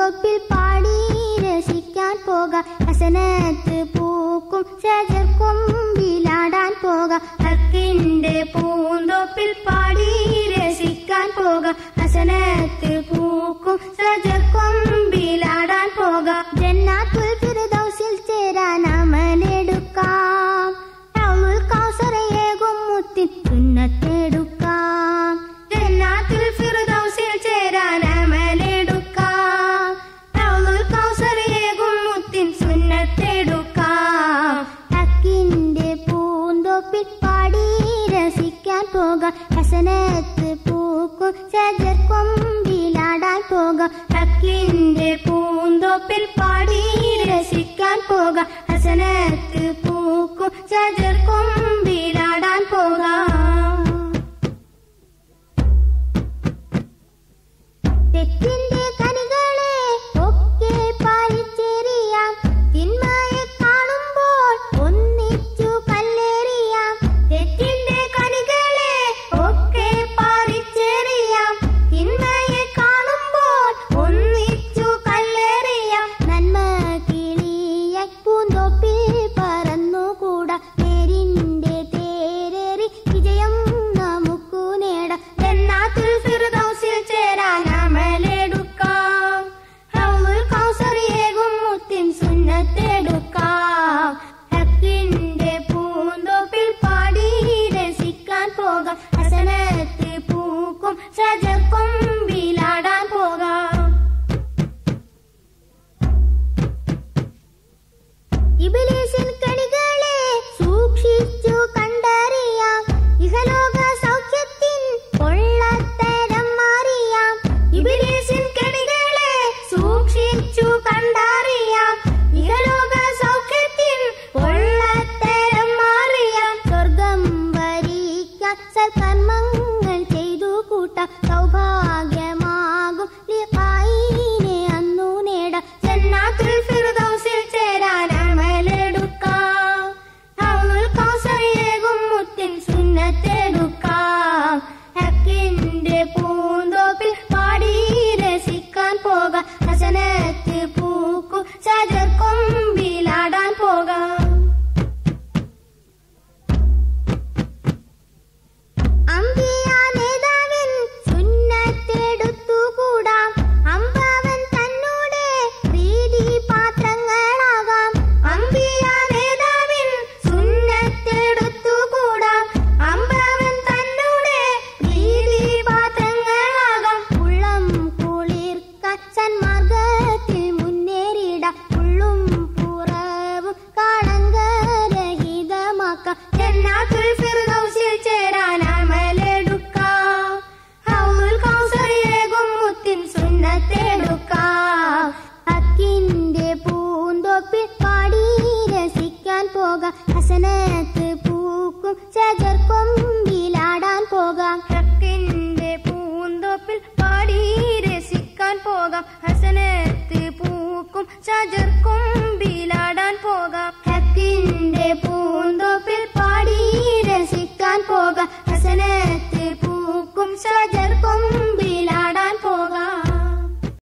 പൂന്തോപ്പിൽ പാടി രസിക്കാൻ പോകാം ഹസനത്ത് പൂക്കും ഷജർ കൊമ്പിലാടാൻ പോകാം ഹക്കിന്റെ പൂന്തോപ്പിൽ പാടി രസിക്കാൻ പോകാം ഹസനത്ത് പൂക്കും ഷജർ കൊമ്പിലാടാൻ പോകാം ജന്നാത്തുൽ ഫിർദൗസിൽ ചേരാൻ അമലെടുക്കാം റൗലുൽ കൗസറയേകും മുത്തിൻ സുന്നത്തെടുക്കാം ജന്നാത്തുൽ ഫിർദൗസിൽ ചേരാൻ അമലെടുക്കാം റൗലുൽ കൗസറയേകും മുത്തിൻ സുന്നത്തെടുക്കാം ഹക്കിന്റെ പൂന്തോപ്പിൽ പാടി രസിക്കാൻ പോകാം ഹസനത്ത് പൂക്കും ഷജർ കൊമ്പിലാടാൻ പോകാം ഹക്കിന്റെ പൂന്തോപ്പിൽ പാടി രസിക്കാൻ പോകാം ഹസനത്ത് പൂക്കും ഷജർ കൊമ്പിലാടാൻ പോകാം തെറ്റിന്റെ കനികളെ ഒക്കെ പാലിച്ചെറിയാം തിന്മയെ കാണുമ്പോൾ ഒന്നിച്ചു കല്ലെറിയാം തെറ്റിന്റെ കനികളെ ഒക്കെ പാലിച്ചെറിയാം തിന്മയെ കാണുമ്പോൾ ഒന്നിച്ചു കല്ലെറിയാം നന്മ കിളിയ പൂന്തോപ്പിൽ പറന്നുകൂടാ നേരിന്റെ തേരേറി വിജയം നമുക്കു നേടാം ജന്നാത്തുൽ ഫിർദൗസിൽ ചേരാൻ അമലെടുക്കാം ഹൗലുൽ കൗസറിയേകും മുത്തിൻ സുന്നത്തെടുക്കാം ഹക്കിന്റെ പൂന്തോപ്പിൽ പാടി രസിക്കാൻ പോകാം ഹസനത്ത് പൂക്കും ഷജർ കൊമ്പിലാടാൻ പോകാം ഇബിലീസിൻ കണികളെ സൂക്ഷിച്ചു കണ്ടറിയാം ഇഹലോക സൗഖ്യത്തിൻ കൊള്ളത്തരം മാറിയാം ഇബിലീസിൻ കണികളെ സൂക്ഷിച്ചു കണ്ടറിയാം ഇഹലോക സൗഖ്യത്തിൻ കൊള്ളത്തരം മാറിയാം സ്വർഗം വരിക്കാൻ സൽക്കർമ്മങ്ങൾ ചെയ്തു കൂട്ടാം സൗഭാഗ്യമാകും ലിഖായിനെ അന്നു നേടാം ജന്നാത്തുൽ ഫിർദൗസിൽ ചേരാൻ അമലെടുക്കാം ഹൗലുൽ കൗസറിയേകും മുത്തിൻ സുന്നത്തെടുക്കാം ഹക്കിന്റെ പൂന്തോപ്പിൽ പാടി രസിക്കാൻ പോകാം ഹസനത്ത് പൂക്കും ഷജർ കൊമ്പിലാടാൻ പോകാം അമ്പിയ നേതാവിൻ സുന്നത്തെടുത്തുകൂടാം അമ്പാവൻ തന്നോടെ പ്രീതി പാത്രങ്ങളാകാം അമ്പിയ നേതാവിൻ സുന്നത്തെടുത്തുകൂടാം അമ്പാവൻ തന്നോടെ പ്രീതി പാത്രങ്ങളാകാം ഉള്ളം കുളിർക്കാൻ സന്മാർഗത്തിൽ മുന്നേറിടാം ഉള്ളും പുറവും കളങ്കരഹിതമാക്കാം ജന്നാത്തുൽ ഫിർദൗസിൽ ചേരാൻ അമലെടുക്കാം ഹൗലുൽ കൗസറിയേകും മുത്തിൻ സുന്നത്തെടുക്കാം ഹക്കിന്റെ പൂന്തോപ്പിൽ പാടി രസിക്കാൻ പോകാം ഹസനത്ത് പൂക്കും ഷജർ കൊമ്പിലാടാൻ പോകാം ഹക്കിന്റെ പൂന്തോപ്പിൽ പാടി രസിക്കാൻ പോകാം ഹസനത്ത് പൂക്കും ഷജർ കൊമ്പിലാടാൻ